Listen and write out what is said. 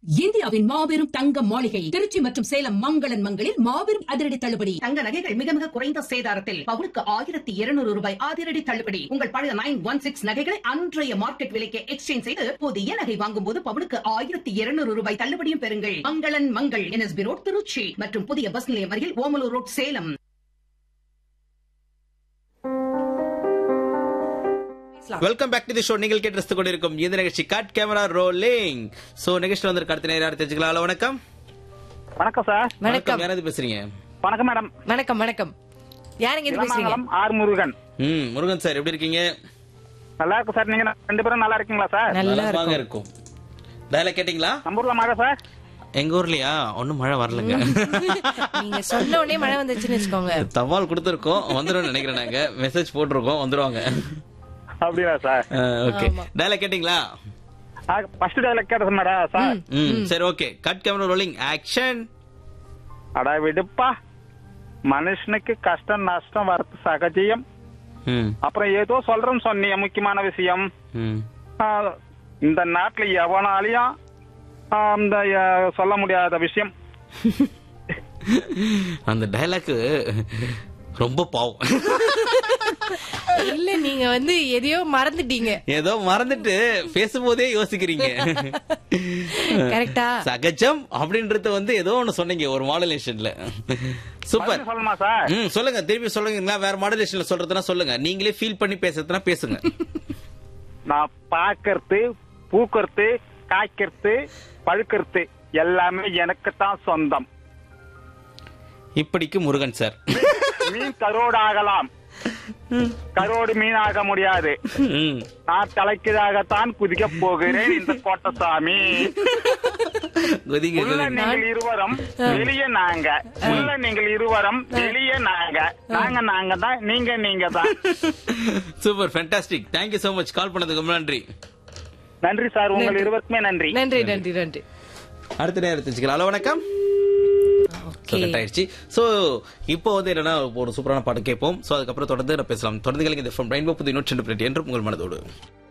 இந்தியாவின் மாபெரும் தங்க மாளிகை திருச்சி மற்றும் சேலம் மங்களன் மங்களில் மாபெரும் அதிரடி தள்ளுபடி தங்க நகைகள் மிக மிக குறைந்த சேதாரத்தில் பவுனுக்கு ஆயிரத்தி இருநூறு ரூபாய் அதிரடி தள்ளுபடி உங்கள் பழைய நைன் ஒன் சிக்ஸ் நகைகளை அன்றைய மார்க்கெட் விலைக்கு எக்ஸ்சேஞ்ச் செய்து புதிய நகை வாங்கும் போது பவுனுக்கு ஆயிரத்தி இருநூறு ரூபாய் தள்ளுபடியும் பெறுங்கள் மங்களன் மங்கள் என்எஸ்பி ரோட் திருச்சி மற்றும் புதிய பஸ் நிலையம் அருகில் Omalur road Salem welcome back to the show நீங்கள் கேட்டு ரசித்துக் கொண்டிருக்கும் இந்த நிகழ்ச்சி கட் கேமரா ரோலிங் சோ நிகழ்ச்சியில் வந்திருக்க அடுத்த நேரம் யார் தெரிஞ்சுக்கலாம் ஹலோ வணக்கம் வணக்கம் சார் வணக்கம் யாராவது பேசுறீங்க வணக்கம் மேடம் வணக்கம் வணக்கம் யாருங்க இருந்து பேசுறீங்க இளமங்கலம் ஆர் முருகன் ம் முருகன் சார் எப்படி இருக்கீங்க நல்லா இருக்கும் சார் நீங்க ரெண்டு பேரும் நல்லா இருக்கீங்களா சார் நல்லா நலமாக இருக்கும் இருக்கும் டயலாக் கேட்டிங்களா நம்ம ஊர்ல மழை சார் எங்க ஊர்லயா ஒன்னும் மழை வரலங்க நீங்க சொன்ன உடனே மழை வந்துச்சுன்னு வச்சுக்கோங்க தபால் கொடுத்துருக்கோம் வந்துடும் நினைக்கிறேன் நாங்க மெசேஜ் போட்டிருக்கோம் வந்துருவாங்க அப்படியா சார் ஓகே ஆமா. டயலாக் கேட்டிங்களா ஃபர்ஸ்ட் டேல கேட்ட மேடம் சார் ம் சரி okay cut camera rolling action அடா விடுப்பா மனுஷனுக்கு கஷ்டம் நஷ்டம் வரது சகஜியம் ம் அப்புறம் ஏதோ சொல்றேன்னு சொன்னீங்க முக்கியமான விஷயம் ம் ஆ, இந்த நாட்டுல எவனாலையும் ஆ, இந்த ஆ, சொல்ல முடியாத விஷயம் அந்த டயலாக் ரொம்ப பாவம் இல்ல நீங்க வந்து எதையோ மறந்துட்டீங்க ஏதோ மறந்துட்டு பேசும்போதே யோசிக்கிறீங்க கரெக்டா சகஜம் அப்படின்றது வந்து ஏதோ ஒண்ணு சொன்னீங்க ஒரு மாடுலேஷன்ல சூப்பர் பதில் சொல்லணுமா சார் ம் சொல்லுங்க திருப்பி சொல்லுங்க வேற மாடுலேஷன்ல சொல்றதுனா சொல்லுங்க நீங்களே ஃபீல் பண்ணி பேசுறதுனா பேசுங்க நான் பாக்கறது பூக்கறது காய்க்கிறது பழுக்கிறது எல்லாமே எனக்கு தான் சொந்தம் இப்படிக்கு முருகன் சார் மீன் கரோடு ஆகலாம் கரோடு மீன் ஆக முடியாது ம். நான் தலைக்கீழாகத்தான் குதிக்க போகிறேன் இந்த கோட்டசாமி குதிங்க, உள்ள குதிங்க. நீங்கள் இருவரும் வெளியே நாங்க உள்ள நீங்கள் இருவரும் வெளியே நாங்க நாங்க நாங்க தான் நீங்க நீங்க தான் super fantastic thank you so much call பண்ணதுக்கு ரொம்ப நன்றி நன்றி சார் உங்கள் இருவருக்குமே நன்றி நன்றி நன்றி நன்றி அடுத்த நேரம் தெரிஞ்சுக்கலாம் ஹலோ வணக்கம் So, Okay. cut ஆயிடுச்சு சோ இப்போ வந்து என்னன்னா ஒரு சூப்பரான பாட்டு கேட்போம் சோ அதுக்கப்புறம் தொடர்ந்து நான் பேசலாம் தொடர்ந்து கேளுங்க இந்த ரெயின்போ புது நூற்றி ரெண்டு என்றும் உங்கள் மனதோடு